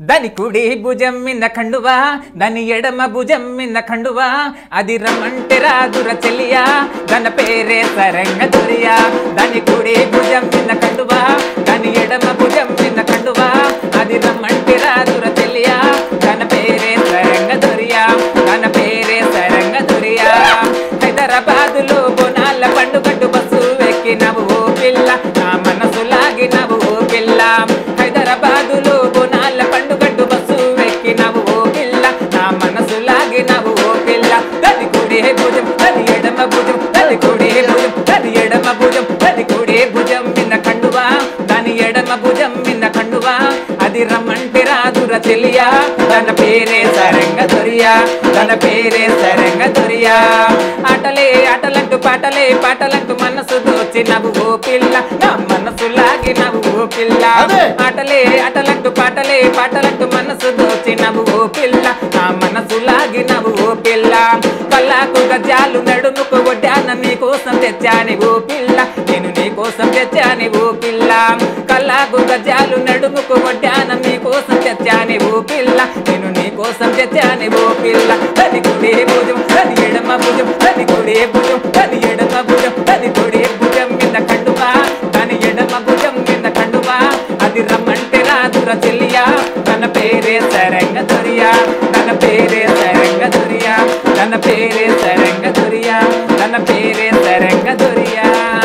దాని కుడి భుజం మిన్న కండువా దాని ఎడమ భుజం మిన్న కండువా అది రమ్మంటే రాదుర చెలియా దాని పేరే సరంగ దొరియా దాని కుడి భుజం మిన్న కండువా దాని ఎడమ భుజం మిన్న కండువా అది రమ్మంటే రాదుర చెలియా దాని పేరే సరంగ దొరియా దాని పేరే సరంగ దొరియా హైదరాబాదులో బోనాల పండుగట్టు బస్సు ఎక్కినవు ఓ పిల్ల నా మనసు లాగినవు ఓ పిల్ల హైదరాబాదులో బోనాల పండుగట్టు బస్సు ఎక్కినవు ఓ పిల్ల నా మనసు లాగినవు ఓ పిల్ల తది కుడి భుజం తది ఎడమ భుజం తది కుడి భుజం తది ఎడమ భుజం తది కుడి భుజం మిన్న కండువా దాని ఎడమ భుజం మిన్న కండువా అది రమ్మంటే రాదుర చెలియా తన పేరే సరంగ దొరియా తన పేరే సరంగ దొరియా ఆటలే ఆటలంటూ పాటలే పాటలంటూ మనసు దోచినవు ఓ పిల్ల నా మనసు లాగినవు ఓ పిల్ల అదే. ఆటలే ఆటలంటూ పాటలే పాటలంటూ మనసు దోచినవు ఓ పిల్ల నా మనసు లాగినవు ఓ పిల్ల కళ్ళకు గజాలు నడుముకు వడ్డాన నీ కోసం తెచ్చాని ఓ పిల్ల నేను నీ కోసం తెచ్చాని ఓ పిల్ల కళ్ళకు గజాలు నడుముకు వడ్డాన నీ కోసం తెచ్చాని ఓ పిల్ల నేను నీ కోసం తెచ్చాని ఓ పిల్ల అది కుడి భుజం అది ఎడమ భుజం అది కుడి భుజం అది ఎడమ భుజం అది కుడి భుజం మీద కండువా దాని ఎడమ భుజం మీద కండువా అది రమ్మంటే రాదుర చెల్లియా తన పేరే సరంగ దొరియా తన పేరే సరంగ దొరియా తన పేరే సరంగ దొరియా తన పేరే సరంగ దొరియా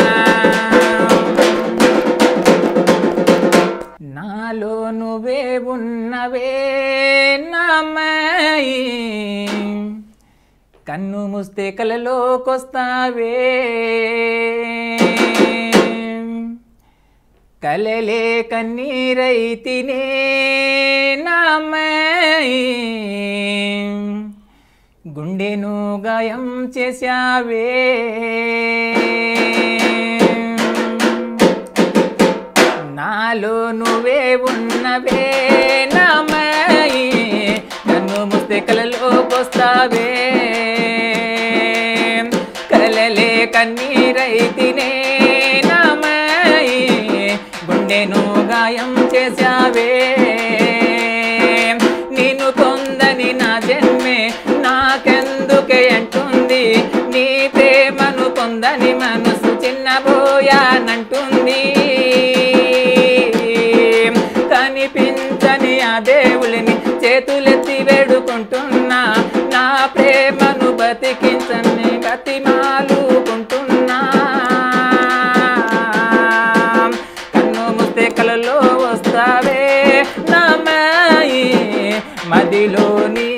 నాలో నువ్వే ఉన్నవే నామయి కన్ను ముస్తే కలలోకొస్తావే కలలే కన్నీరైతినే నామయి గుండెను గాయం చేశావే నాలో నువ్వే ఉన్నవే నామయి నన్ను ముస్తే కలలోకొస్తావే కలలే కన్నీరైతినే నామయి గుండెను గాయం చేశావే నేను పొందని నా జన్మే నాకెందుకే అంటుంది నీ ప్రేమను పొందని మనసు చిన్నబోయానంటుంది కనిపించని ఆ దేవుడిని చేతులెత్తి వేడుకుంటున్నా నా ప్రేమను బతికించని బతిమాలుకుంటున్నా కన్ను ముస్తే కలలో వస్తావే నామాయి మదిలో నీ